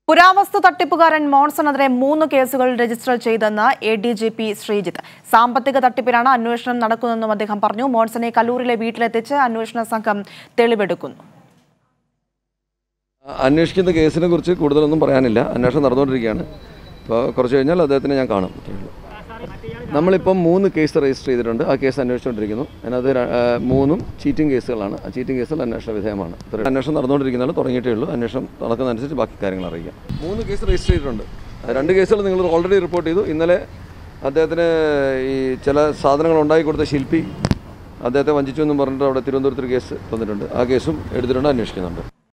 പുരാവസ്തു തട്ടിപ്പുകാരൻ മോൺസണെതിരെ മൂന്ന് കേസുകൾ രജിസ്റ്റർ ചെയ്തെന്ന് A D G P Sreejith സാമ്പത്തിക തട്ടിപ്പിലാണ് അന്വേഷണം നടക്കുന്നതെന്നും അദ്ദേഹം പറഞ്ഞു മോൺസനെ കല്ലൂരിലെ വീട്ടിലെത്തിച്ച് അന്വേഷണ സംഘം തെളിവെടുക്കുന്നു അന്വേഷിക്കുന്ന കേസിനെ കുറിച്ച് കൂടുതലൊന്നും പറയാനില്ല അന്വേഷണം നടന്നുകൊണ്ടിരിക്കുകയാണ് അപ്പോൾ കുറച്ച് കഴിഞ്ഞാൽ അദ്ദേഹത്തിനെ ഞാൻ കാണും നമ്മളിപ്പം മൂന്ന് കേസ് രജിസ്റ്റർ ചെയ്തിട്ടുണ്ട് ആ കേസ് അന്വേഷിച്ചുകൊണ്ടിരിക്കുന്നു അതിനകത്ത് ര- ആ, മൂന്നും ചീറ്റിംഗ് കേസുകളാണ് ആ ചീറ്റിംഗ് കേസുകൾ അന്വേഷണ വിധേയമാണ് ഇത്രയും അന്വേഷണം നടന്നുകൊണ്ടിരിക്കുന്നതാണ് തുടങ്ങിയിട്ടേ ഉള്ളൂ അന്വേഷണം നടക്കുന്നതനുസരിച്ച് ബാക്കി കാര്യങ്ങൾ അറിയിക്കാം മൂന്ന് കേസ് രജിസ്റ്റർ ചെയ്തിട്ടുണ്ട് ആ രണ്ട് കേസുകൾ നിങ്ങൾ ഓൾറെഡി റിപ്പോർട്ട് ചെയ്തു ഇന്നലെ അദ്ദേഹത്തിന് ഈ ചില സാധനങ്ങൾ ഉണ്ടാക്കി കൊടുത്ത ശില്പി അദ്ദേഹത്തെ വഞ്ചിച്ചു എന്നും പറഞ്ഞിട്ട് അവിടെ തിരുവനന്തപുരത്ത് ഒരു കേസ് തന്നിട്ടുണ്ട് ആ കേസും എടുത്തിട്ടുണ്ട് അന്വേഷിക്കുന്നുണ്ട്